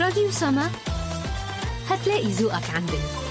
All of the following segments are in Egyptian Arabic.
راديو سما هتلاقي ذوقك عندنا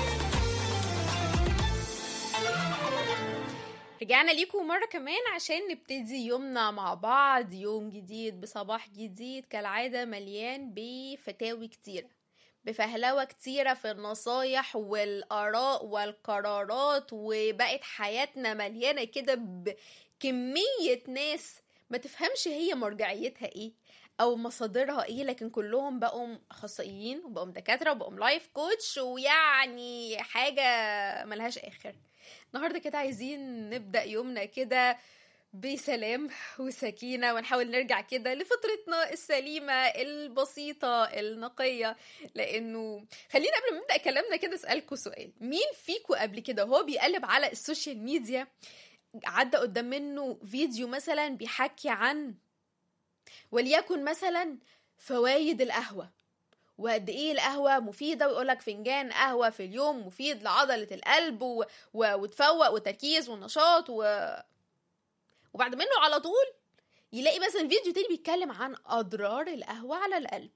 رجعنا ليكم مرة كمان عشان نبتدي يومنا مع بعض يوم جديد بصباح جديد كالعادة مليان بفتاوي كتيرة بفهلوة كتيرة في النصايح والآراء والقرارات وبقت حياتنا مليانة كده بكمية ناس ما تفهمش هي مرجعيتها ايه او مصادرها ايه لكن كلهم بقوا اخصائيين وبقوا دكاتره وبقوا لايف كوتش ويعني حاجه ملهاش اخر النهارده كده عايزين نبدا يومنا كده بسلام وسكينه ونحاول نرجع كده لفطرتنا السليمه البسيطه النقيه لانه خلينا قبل ما نبدا كلامنا كده اسالكم سؤال مين فيكم قبل كده وهو بيقلب على السوشيال ميديا عدى قدام منه فيديو مثلا بيحكي عن وليكن مثلا فوائد القهوه وقد ايه القهوه مفيده ويقول لك فنجان قهوه في اليوم مفيد لعضله القلب و... و... وتفوق وتركيز ونشاط و... وبعد منه على طول يلاقي مثلا فيديو تاني بيتكلم عن اضرار القهوه على القلب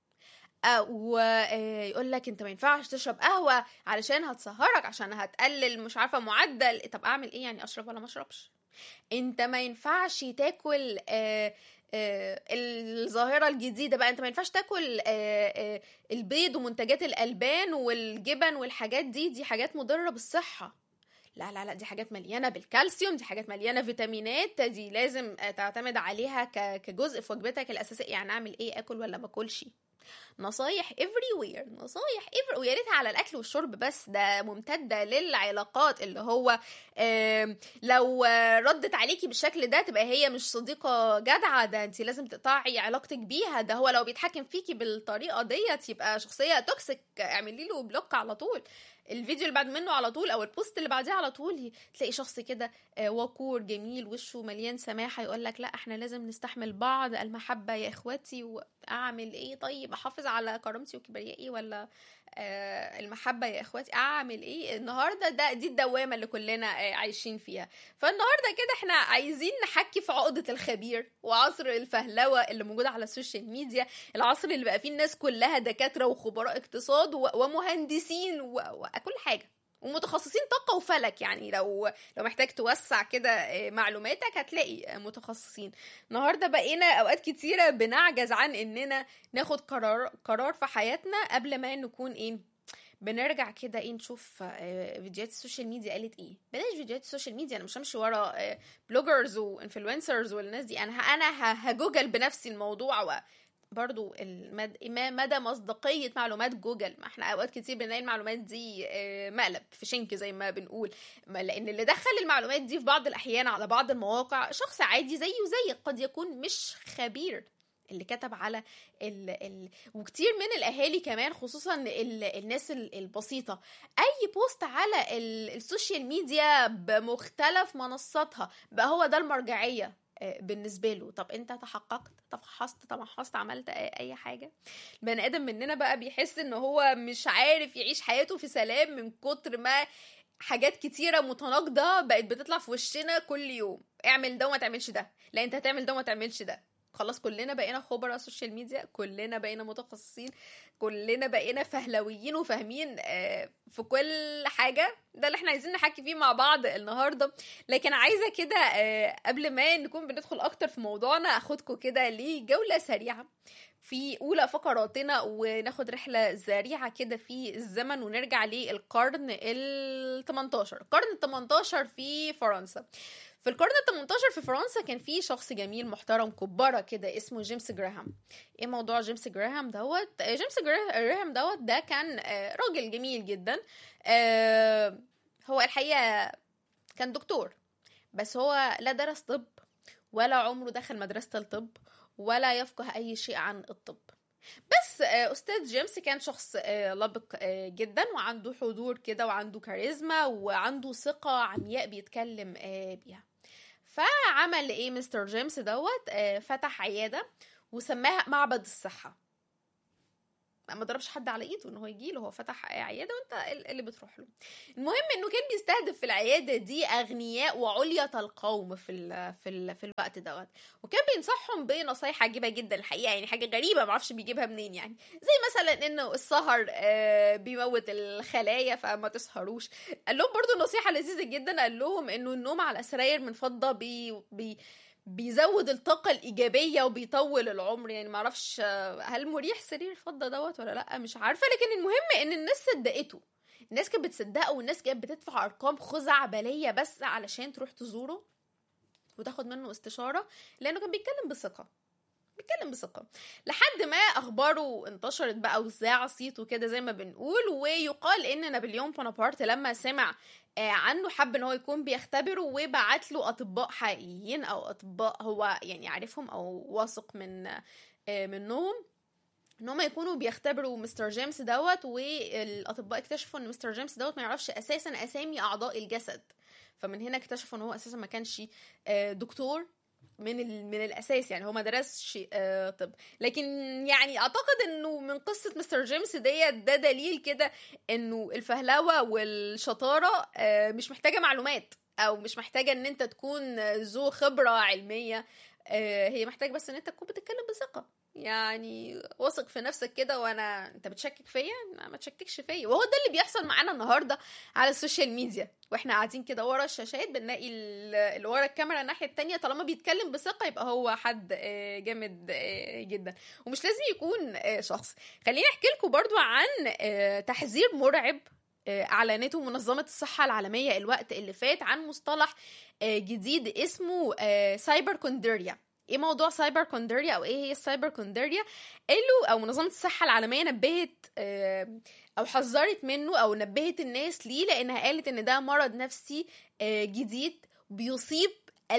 ويقول لك انت ما ينفعش تشرب قهوه علشان هتسهرك عشان هتقلل مش عارفه معدل طب اعمل ايه يعني اشرب ولا ما اشربش انت ما ينفعش تاكل آه آه الظاهره الجديده بقى انت ما ينفعش تاكل آه آه البيض ومنتجات الالبان والجبن والحاجات دي دي حاجات مضره بالصحه لا لا لا دي حاجات مليانه بالكالسيوم دي حاجات مليانه فيتامينات دي لازم تعتمد عليها كجزء في وجبتك الاساسيه يعني اعمل ايه اكل ولا ما اكلش نصايح everywhere نصايح everywhere ويا ريتها على الاكل والشرب بس ده ممتده للعلاقات اللي هو لو ردت عليكي بالشكل ده تبقى هي مش صديقه جدعه ده انت لازم تقطعي علاقتك بيها ده هو لو بيتحكم فيكي بالطريقه ديت يبقى شخصيه توكسيك اعملي له بلوك على طول الفيديو اللي بعد منه على طول او البوست اللي بعديه على طول تلاقي شخص كده وقور جميل وشه مليان سماحه يقول لك لا احنا لازم نستحمل بعض المحبه يا اخواتي واعمل ايه طيب احافظ على كرامتي وكبريائي ولا المحبه يا اخواتي اعمل ايه النهارده ده دي الدوامه اللي كلنا عايشين فيها فالنهارده كده احنا عايزين نحكي في عقده الخبير وعصر الفهلوه اللي موجوده على السوشيال ميديا العصر اللي بقى فيه الناس كلها دكاتره وخبراء اقتصاد ومهندسين وكل حاجه ومتخصصين طاقة وفلك يعني لو لو محتاج توسع كده معلوماتك هتلاقي متخصصين النهارده بقينا اوقات كتيرة بنعجز عن اننا ناخد قرار قرار في حياتنا قبل ما نكون ايه بنرجع كده ايه نشوف فيديوهات السوشيال ميديا قالت ايه بلاش فيديوهات السوشيال ميديا انا مش همشي ورا بلوجرز وانفلونسرز والناس دي انا انا هجوجل بنفسي الموضوع و برضو المد... مدى مصداقية معلومات جوجل ما احنا اوقات كتير بنلاقي المعلومات دي مقلب في شنك زي ما بنقول لان اللي دخل المعلومات دي في بعض الاحيان على بعض المواقع شخص عادي زيه زيك قد يكون مش خبير اللي كتب على ال ال وكتير من الاهالي كمان خصوصا ال الناس البسيطه اي بوست على السوشيال ميديا بمختلف منصاتها بقى هو ده المرجعيه بالنسبه له طب انت تحققت تفحصت تمحصت عملت اي حاجه البني ادم مننا بقى بيحس ان هو مش عارف يعيش حياته في سلام من كتر ما حاجات كتيرة متناقضة بقت بتطلع في وشنا كل يوم اعمل ده وما تعملش ده لا انت هتعمل ده وما تعملش ده خلاص كلنا بقينا خبراء سوشيال ميديا كلنا بقينا متخصصين كلنا بقينا فهلويين وفاهمين في كل حاجة ده اللي احنا عايزين نحكي فيه مع بعض النهاردة لكن عايزة كده قبل ما نكون بندخل اكتر في موضوعنا اخدكم كده لجولة سريعة في اولى فقراتنا وناخد رحله سريعه كده في الزمن ونرجع للقرن ال 18 القرن ال 18 في فرنسا في القرن ال 18 في فرنسا كان في شخص جميل محترم كبارة كده اسمه جيمس جراهام ايه موضوع جيمس جراهام دوت جيمس جراهام دوت ده كان راجل جميل جدا هو الحقيقه كان دكتور بس هو لا درس طب ولا عمره دخل مدرسه الطب ولا يفقه اي شيء عن الطب بس استاذ جيمس كان شخص لبق جدا وعنده حضور كده وعنده كاريزما وعنده ثقه عمياء بيتكلم بيها فعمل ايه مستر جيمس دوت فتح عياده وسماها معبد الصحه ما ضربش حد على ايده ان هو يجي له هو فتح عياده وانت ال- اللي بتروح له المهم انه كان بيستهدف في العياده دي اغنياء وعلية القوم في ال في ال في الوقت دوت وكان بينصحهم بنصايح عجيبه جدا الحقيقه يعني حاجه غريبه ما اعرفش بيجيبها منين يعني زي مثلا انه السهر آه، بيموت الخلايا فما تسهروش قال لهم برضو نصيحه لذيذه جدا قال لهم انه النوم على سراير من فضه بي بي بيزود الطاقة الإيجابية وبيطول العمر يعني معرفش آه، هل مريح سرير الفضة دوت ولا لأ مش عارفة لكن المهم إن الناس صدقته الناس كانت بتصدقه والناس كانت بتدفع أرقام خزعبلية بس علشان تروح تزوره وتاخد منه استشارة لأنه كان بيتكلم بثقة بيتكلم بثقة لحد ما أخباره انتشرت بقى وزاع صيته كده زي ما بنقول ويقال إن نابليون بونابرت لما سمع آه، عنه حب ان هو يكون بيختبره وبعت له اطباء حقيقيين او اطباء هو يعني عارفهم او واثق من آه، منهم ان هم يكونوا بيختبروا مستر جيمس دوت والاطباء اكتشفوا ان مستر جيمس دوت ما يعرفش اساسا اسامي اعضاء الجسد فمن هنا اكتشفوا ان هو اساسا ما كانش آه، دكتور من ال... من الاساس يعني هو ما درسش آه، طب لكن يعني اعتقد انه من قصه مستر جيمس ديت ده دليل كده انه الفهلوه والشطاره آه، مش محتاجه معلومات او مش محتاجه ان انت تكون ذو خبره علميه آه، هي محتاج بس ان انت تكون بتتكلم بثقه يعني واثق في نفسك كده وانا انت بتشكك فيا لا، ما تشككش فيا وهو ده اللي بيحصل معانا النهارده على السوشيال ميديا واحنا قاعدين كده ورا الشاشات بنلاقي ال- اللي ورا الكاميرا الناحيه التانية طالما بيتكلم بثقه يبقى هو حد آه، جامد آه، جدا ومش لازم يكون آه، شخص خليني احكي لكم برضو عن آه، تحذير مرعب آه، اعلنته منظمه الصحه العالميه الوقت اللي فات عن مصطلح آه، جديد اسمه آه، سايبر كونديريا ايه موضوع سايبر كونديريا او ايه هي السايبر كونديريا قالوا او منظمه الصحه العالميه نبهت آه، او حذرت منه او نبهت الناس ليه لانها قالت ان ده مرض نفسي آه، جديد بيصيب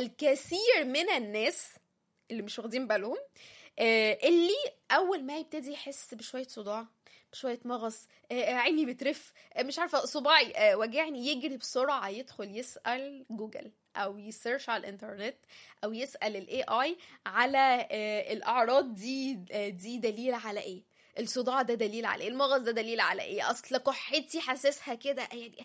الكثير من الناس اللي مش واخدين بالهم آه، اللي اول ما يبتدي يحس بشويه صداع بشويه مغص آه، آه، عيني بترف آه، مش عارفه صباعي آه، وجعني يجري بسرعه يدخل يسال جوجل او يسيرش على الانترنت او يسال الاي اي على آه، الاعراض دي آه، دي دليل على ايه الصداع ده دليل على ايه المغص ده دليل على ايه اصل كحتي حاسسها كده يعني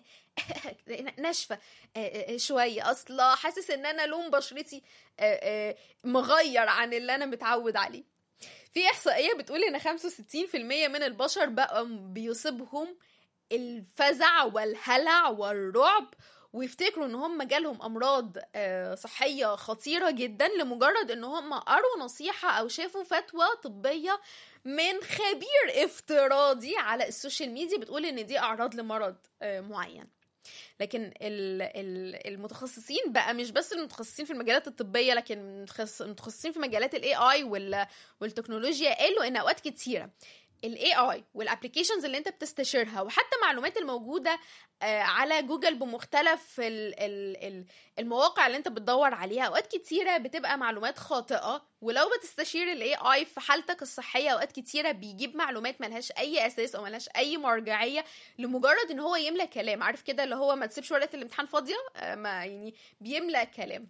ناشفه آه، آه، شويه اصل حاسس ان انا لون بشرتي آه، آه، مغير عن اللي انا متعود عليه في احصائيه بتقول ان 65% من البشر بقى بيصيبهم الفزع والهلع والرعب ويفتكروا ان هم جالهم امراض آه، صحيه خطيره جدا لمجرد ان هم قروا نصيحه او شافوا فتوى طبيه من خبير افتراضي على السوشيال ميديا بتقول ان دي اعراض لمرض آه، معين لكن ال- ال- المتخصصين بقى مش بس المتخصصين في المجالات الطبيه لكن المتخص- المتخصصين في مجالات الاي اي والتكنولوجيا قالوا ان اوقات كتيره الاي اي والابلكيشنز اللي انت بتستشيرها وحتى المعلومات الموجوده آه، على جوجل بمختلف ال- ال- ال- المواقع اللي انت بتدور عليها اوقات كتيره بتبقى معلومات خاطئه ولو بتستشير الاي اي في حالتك الصحيه اوقات كتيره بيجيب معلومات ملهاش اي اساس او ملهاش اي مرجعيه لمجرد ان هو يملى كلام عارف كده اللي هو ما تسيبش ورقه الامتحان فاضيه آه، ما يعني بيملى كلام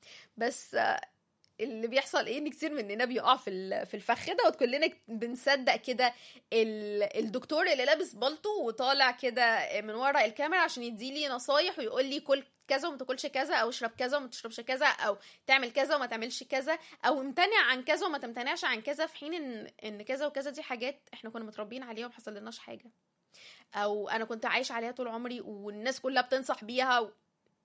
بس آه، اللي بيحصل ايه ان كتير مننا بيقع في ال- في الفخ ده وكلنا بنصدق كده ال- الدكتور اللي لابس بالطو وطالع كده من ورا الكاميرا عشان يديلي نصايح ويقول لي كل كذا وما تاكلش كذا او اشرب كذا وما تشربش كذا او تعمل كذا وما تعملش كذا او امتنع عن كذا وما تمتنعش عن كذا في حين ان ان كذا وكذا دي حاجات احنا كنا متربيين عليها وما حصلناش حاجه او انا كنت عايش عليها طول عمري والناس كلها بتنصح بيها و...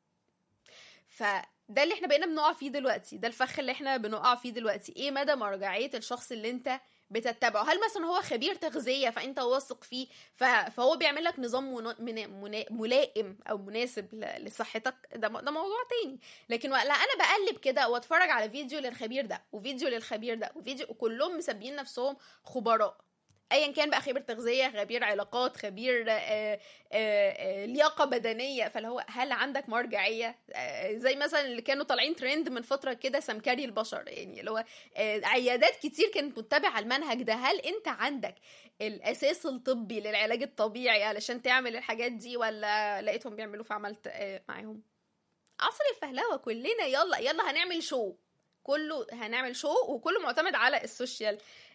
فده اللي احنا بقينا بنقع فيه دلوقتي ده الفخ اللي احنا بنقع فيه دلوقتي ايه مدى مرجعيه الشخص اللي انت بتتبعه هل مثلا هو خبير تغذيه فانت واثق فيه ف... فهو بيعمل لك نظام منا... منا... منا... ملائم او مناسب ل... لصحتك ده م... ده موضوع تاني لكن لا انا بقلب كده واتفرج على فيديو للخبير ده وفيديو للخبير ده وفيديو وكلهم مسميين نفسهم خبراء ايا كان بقى خبير تغذيه خبير علاقات خبير آه، آه، آه، لياقه بدنيه فاللي هو هل عندك مرجعيه آه، زي مثلا اللي كانوا طالعين ترند من فتره كده سمكري البشر يعني اللي هو آه، عيادات كتير كانت متبعه المنهج ده هل انت عندك الاساس الطبي للعلاج الطبيعي علشان تعمل الحاجات دي ولا لقيتهم بيعملوه فعملت آه، معاهم عصر الفهلوه كلنا يلا يلا هنعمل شو كله هنعمل شو وكله معتمد على السوشيال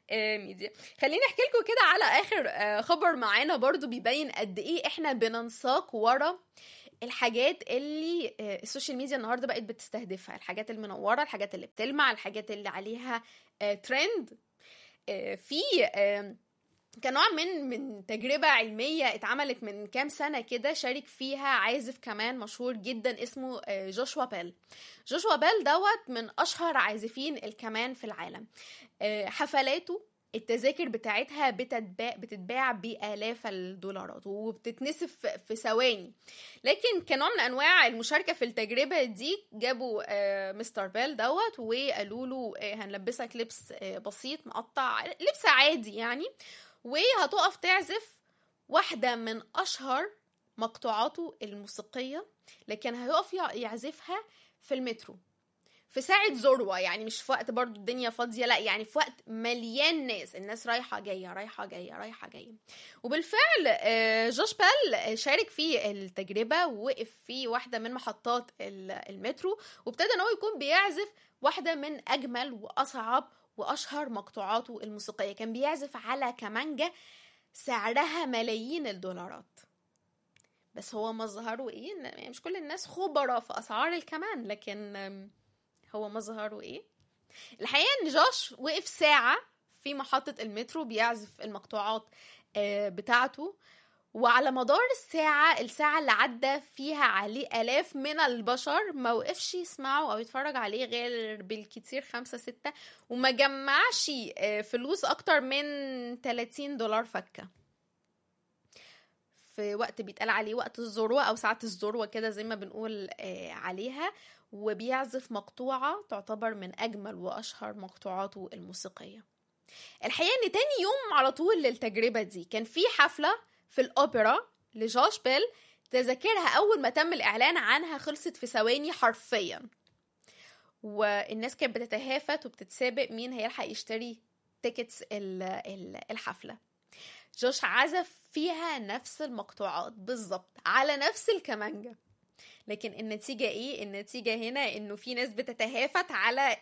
آه، ميديا خليني احكي لكم كده على اخر آه، خبر معانا برضو بيبين قد ايه احنا بننساق ورا الحاجات اللي آه، السوشيال ميديا النهارده بقت بتستهدفها الحاجات المنوره الحاجات اللي بتلمع الحاجات اللي عليها آه، ترند آه، في آه، كنوع من من تجربة علمية اتعملت من كام سنة كده شارك فيها عازف كمان مشهور جدا اسمه آه، جوشوا بيل جوشوا بيل دوت من أشهر عازفين الكمان في العالم آه، حفلاته التذاكر بتاعتها بتتباع بتتباع بآلاف الدولارات وبتتنسف في ثواني لكن كنوع من انواع المشاركه في التجربه دي جابوا آه، مستر بيل دوت وقالوا له آه، هنلبسك لبس آه، بسيط مقطع لبس عادي يعني وهتقف تعزف واحده من اشهر مقطوعاته الموسيقيه لكن هيقف يع- يعزفها في المترو في ساعة ذروة يعني مش في وقت برضو الدنيا فاضية لا يعني في وقت مليان ناس الناس رايحة جاية رايحة جاية رايحة جاية وبالفعل آه، جوش بال آه، شارك في التجربة ووقف في واحدة من محطات ال- المترو وابتدى ان هو يكون بيعزف واحدة من أجمل وأصعب وأشهر مقطوعاته الموسيقية كان بيعزف على كمانجة سعرها ملايين الدولارات بس هو مظهره ايه إن- يعني مش كل الناس خبراء في اسعار الكمان لكن آم، هو مظهره ايه الحقيقه ان جوش وقف ساعه في محطه المترو بيعزف المقطوعات آه، بتاعته وعلى مدار الساعة الساعة اللي عدى فيها عليه آلاف من البشر ما وقفش يسمعه أو يتفرج عليه غير بالكتير خمسة ستة وما جمعش آه، فلوس أكتر من 30 دولار فكة في وقت بيتقال عليه وقت الذروة أو ساعة الذروة كده زي ما بنقول آه، عليها وبيعزف مقطوعة تعتبر من أجمل وأشهر مقطوعاته الموسيقية الحقيقة إن تاني يوم على طول للتجربة دي كان في حفلة في الأوبرا لجوش بيل تذاكرها أول ما تم الإعلان عنها خلصت في ثواني حرفيا والناس كانت بتتهافت وبتتسابق مين هيلحق يشتري تيكتس ال- ال- الحفلة جوش عزف فيها نفس المقطوعات بالظبط على نفس الكمانجة لكن النتيجة ايه؟ النتيجة هنا انه في ناس بتتهافت على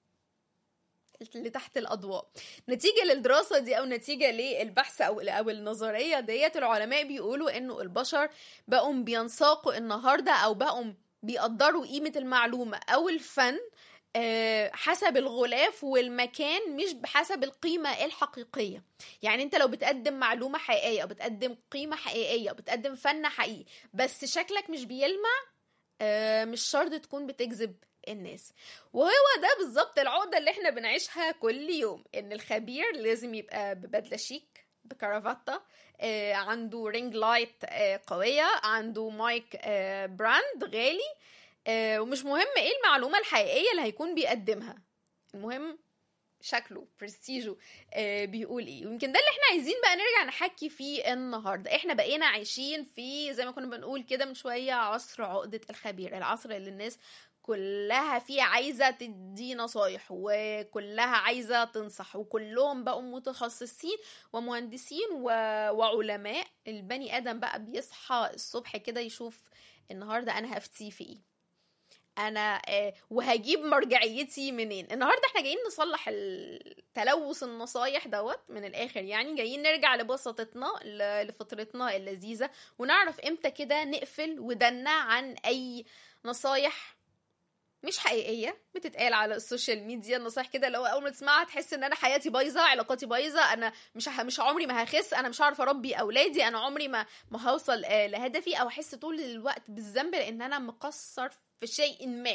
اللي تحت الاضواء نتيجة للدراسة دي او نتيجة للبحث او او النظرية ديت العلماء بيقولوا انه البشر بقوا بينساقوا النهاردة او بقوا بيقدروا قيمة المعلومة او الفن آه، حسب الغلاف والمكان مش بحسب القيمة الحقيقية يعني انت لو بتقدم معلومة حقيقية او بتقدم قيمة حقيقية او بتقدم فن حقيقي بس شكلك مش بيلمع آه، مش شرط تكون بتجذب الناس وهو ده بالظبط العقدة اللي احنا بنعيشها كل يوم ان الخبير لازم يبقى ببدلة شيك بكرافتة آه، عنده رينج لايت آه، قوية عنده مايك آه، براند غالي آه، ومش مهم ايه المعلومة الحقيقية اللي هيكون بيقدمها المهم شكله برستيجه آه بيقول ايه ويمكن ده اللي احنا عايزين بقى نرجع نحكي فيه النهارده احنا بقينا عايشين في زي ما كنا بنقول كده من شويه عصر عقده الخبير العصر اللي الناس كلها فيه عايزه تدي نصايح وكلها عايزه تنصح وكلهم بقوا متخصصين ومهندسين و... وعلماء البني ادم بقى بيصحى الصبح كده يشوف النهارده انا هفتيه في ايه انا آه، وهجيب مرجعيتي منين النهارده احنا جايين نصلح التلوث النصايح دوت من الاخر يعني جايين نرجع لبساطتنا ل- لفطرتنا اللذيذه ونعرف امتى كده نقفل ودنا عن اي نصايح مش حقيقيه بتتقال على السوشيال ميديا النصايح كده لو اول ما تسمعها تحس ان انا حياتي بايظه علاقاتي بايظه انا مش ه- مش عمري ما هخس انا مش هعرف اربي اولادي انا عمري ما ما هوصل آه، لهدفي او احس طول الوقت بالذنب لان انا مقصر في شيء ما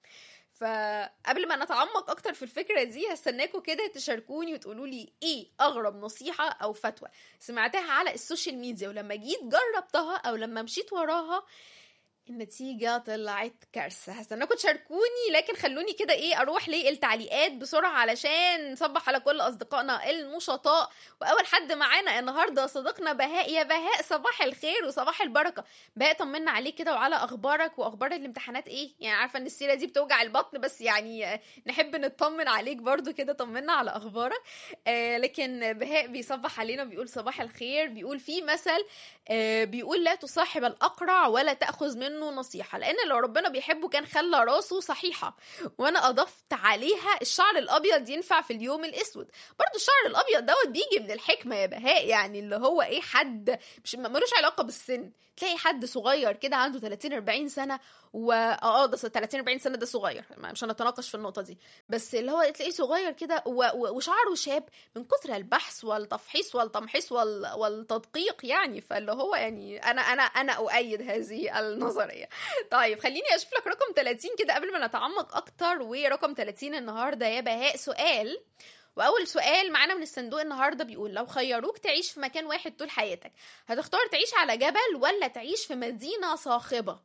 فقبل ما نتعمق اكتر في الفكره دي هستناكم كده تشاركوني وتقولوا لي ايه اغرب نصيحه او فتوى سمعتها على السوشيال ميديا ولما جيت جربتها او لما مشيت وراها النتيجة طلعت كارثة هستناكم تشاركوني لكن خلوني كده ايه اروح للتعليقات بسرعة علشان نصبح على كل اصدقائنا النشطاء واول حد معانا النهاردة صديقنا بهاء يا بهاء صباح الخير وصباح البركة بهاء طمنا عليك كده وعلى اخبارك واخبار الامتحانات ايه يعني عارفة ان السيرة دي بتوجع البطن بس يعني آه، نحب نطمن عليك برضو كده طمنا على اخبارك آه لكن بهاء بيصبح علينا بيقول صباح الخير بيقول في مثل آه، بيقول لا تصاحب الأقرع ولا تأخذ منه منه نصيحه لان لو ربنا بيحبه كان خلى راسه صحيحه وانا اضفت عليها الشعر الابيض ينفع في اليوم الاسود برضو الشعر الابيض دوت بيجي من الحكمه يا بهاء يعني اللي هو ايه حد مش ملوش علاقه بالسن تلاقي حد صغير كده عنده 30 40 سنه و اه ده 30 40 سنه ده صغير مش هنتناقش في النقطه دي بس اللي هو تلاقيه صغير كده و... و... وشعره شاب من كتر البحث والتفحيص والتمحيص وال... والتدقيق يعني فاللي هو يعني انا انا انا اؤيد هذه النظريه طيب خليني اشوف لك رقم 30 كده قبل ما نتعمق اكتر ورقم 30 النهارده يا بهاء سؤال واول سؤال معانا من الصندوق النهارده بيقول لو خيروك تعيش في مكان واحد طول حياتك هتختار تعيش على جبل ولا تعيش في مدينه صاخبه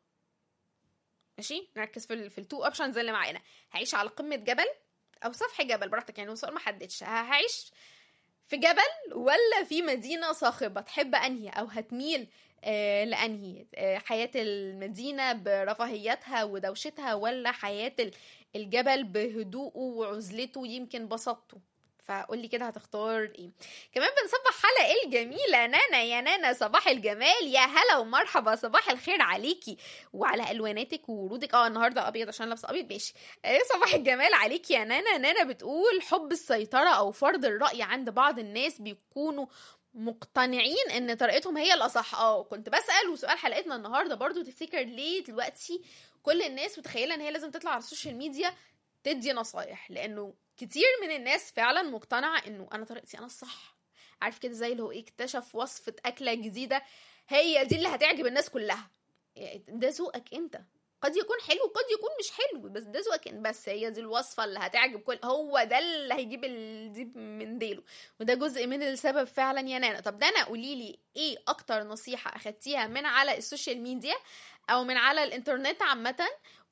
ماشي نركز في ال في التو اوبشنز اللي معانا هعيش على قمه جبل او سفح جبل براحتك يعني السؤال ما حددش هعيش في جبل ولا في مدينه صاخبه تحب انهي او هتميل آه لانهي آه حياه المدينه برفاهيتها ودوشتها ولا حياه الجبل بهدوءه وعزلته يمكن بساطته فقول لي كده هتختار ايه كمان بنصبح حلقه الجميله نانا يا نانا صباح الجمال يا هلا ومرحبا صباح الخير عليكي وعلى الواناتك وورودك اه النهارده ابيض عشان لابسه ابيض ماشي ايه صباح الجمال عليكي يا نانا نانا بتقول حب السيطره او فرض الراي عند بعض الناس بيكونوا مقتنعين ان طريقتهم هي الاصح اه كنت بسال وسؤال حلقتنا النهارده برضو تفتكر ليه دلوقتي كل الناس متخيله ان هي لازم تطلع على السوشيال ميديا تدي نصايح لانه كتير من الناس فعلا مقتنعه انه انا طريقتي انا الصح عارف كده زي اللي هو ايه اكتشف وصفه اكله جديده هي دي اللي هتعجب الناس كلها ده ذوقك انت قد يكون حلو قد يكون مش حلو بس ده ذوقك بس هي دي الوصفه اللي هتعجب كل هو ده اللي هيجيب الديب من ديله وده جزء من السبب فعلا يا نانا طب دانا قولي لي ايه اكتر نصيحه اخدتيها من على السوشيال ميديا او من على الانترنت عامه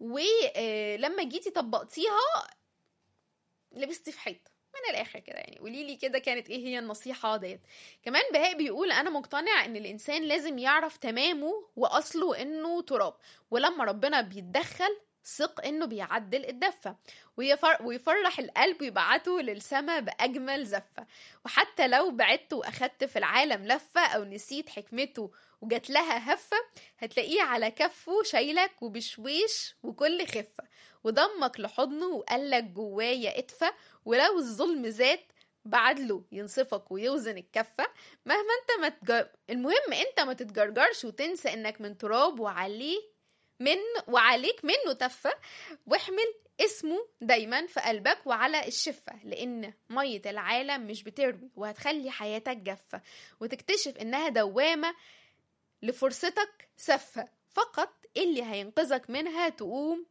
ولما جيتي طبقتيها لبستي في حيط من الاخر كده يعني قولي لي كده كانت ايه هي النصيحه ديت كمان بهاء بيقول انا مقتنع ان الانسان لازم يعرف تمامه واصله انه تراب ولما ربنا بيتدخل ثق انه بيعدل الدفه ويفر ويفرح القلب ويبعته للسما باجمل زفه وحتى لو بعدت واخدت في العالم لفه او نسيت حكمته وجات لها هفه هتلاقيه على كفه شايلك وبشويش وكل خفه وضمك لحضنه وقالك جوايا ادفى ولو الظلم زاد بعدله ينصفك ويوزن الكفة مهما انت ما تجر... المهم انت ما تتجرجرش وتنسى انك من تراب وعليه من وعليك منه تفة واحمل اسمه دايما في قلبك وعلى الشفة لأن مية العالم مش بتروي وهتخلي حياتك جافة وتكتشف إنها دوامة لفرصتك سفة فقط اللي هينقذك منها تقوم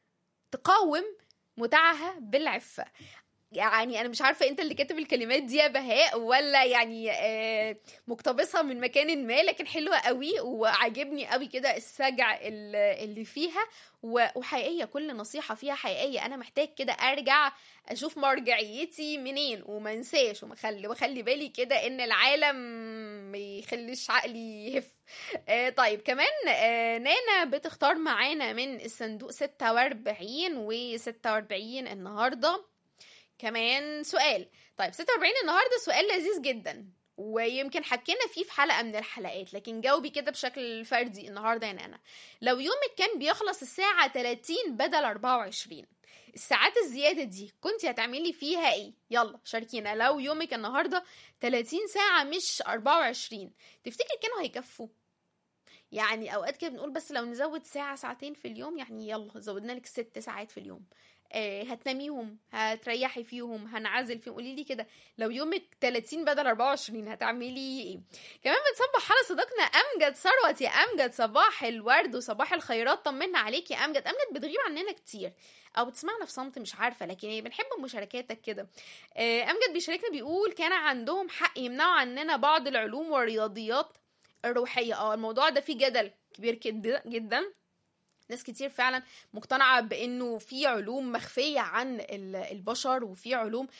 تقاوم متعها بالعفة يعني انا مش عارفه انت اللي كاتب الكلمات دي يا بهاء ولا يعني آه مقتبسها من مكان ما لكن حلوه قوي وعجبني قوي كده السجع اللي فيها وحقيقيه كل نصيحه فيها حقيقيه انا محتاج كده ارجع اشوف مرجعيتي منين وما انساش ومخلي واخلي بالي كده ان العالم ما يخليش عقلي يهف آه طيب كمان آه نانا بتختار معانا من الصندوق 46 و 46 النهارده كمان سؤال طيب 46 النهارده سؤال لذيذ جدا ويمكن حكينا فيه في حلقه من الحلقات لكن جاوبي كده بشكل فردي النهارده يا نانا لو يومك كان بيخلص الساعه 30 بدل 24 الساعات الزياده دي كنت هتعملي فيها ايه يلا شاركينا لو يومك النهارده 30 ساعه مش 24 تفتكر كانوا هيكفوا يعني اوقات كده بنقول بس لو نزود ساعه ساعتين في اليوم يعني يلا زودنا لك ست ساعات في اليوم آه هتناميهم هتريحي فيهم هنعزل فيهم قولي لي كده لو يومك 30 بدل 24 هتعملي ايه كمان بنصبح على صديقنا امجد ثروت يا امجد صباح الورد وصباح الخيرات طمنا عليك يا امجد امجد بتغيب عننا كتير او بتسمعنا في صمت مش عارفه لكن بنحب مشاركاتك كده آه امجد بيشاركنا بيقول كان عندهم حق يمنعوا عننا بعض العلوم والرياضيات الروحيه اه الموضوع ده فيه جدل كبير جدا جدا ناس كتير فعلا مقتنعة بأنه في علوم مخفية عن البشر وفي علوم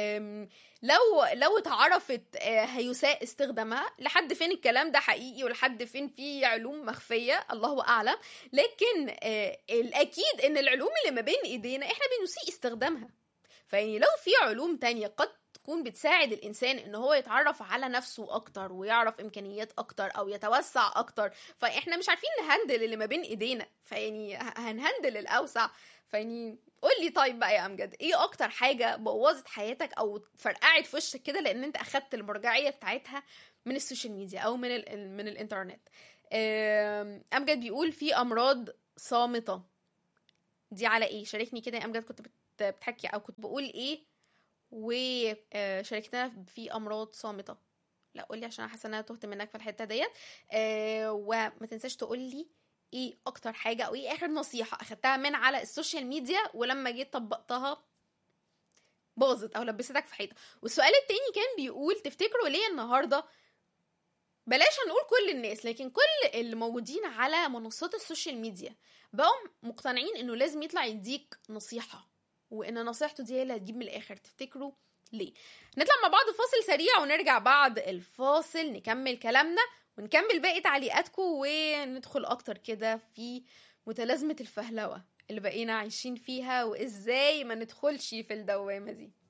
لو لو اتعرفت هيساء استخدامها لحد فين الكلام ده حقيقي ولحد فين في علوم مخفية الله أعلم لكن الأكيد أن العلوم اللي ما بين إيدينا إحنا بنسيء استخدامها فيعني لو في علوم تانية قد تكون بتساعد الانسان ان هو يتعرف على نفسه اكتر ويعرف امكانيات اكتر او يتوسع اكتر فاحنا مش عارفين نهندل اللي ما بين ايدينا فيعني ه- هنهندل الاوسع فيعني قول لي طيب بقى يا امجد ايه اكتر حاجه بوظت حياتك او فرقعت في وشك كده لان انت اخدت المرجعيه بتاعتها من السوشيال ميديا او من ال من الانترنت آم، امجد بيقول في امراض صامته دي على ايه شاركني كده يا امجد كنت بت- بتحكي او كنت بقول ايه وشاركتنا في امراض صامته لا قولي عشان انا حاسه ان انا تهت منك في الحته ديت آه، وما تنساش تقولي ايه اكتر حاجه او ايه اخر نصيحه اخدتها من على السوشيال ميديا ولما جيت طبقتها باظت او لبستك في حيطه والسؤال التاني كان بيقول تفتكروا ليه النهارده بلاش هنقول كل الناس لكن كل اللي موجودين على منصات السوشيال ميديا بقوا مقتنعين انه لازم يطلع يديك نصيحه وان نصيحته دي هي اللي هتجيب من الاخر تفتكروا ليه نطلع مع بعض فاصل سريع ونرجع بعد الفاصل نكمل كلامنا ونكمل باقي تعليقاتكم وندخل اكتر كده في متلازمه الفهلوه اللي بقينا عايشين فيها وازاي ما ندخلش في الدوامه دي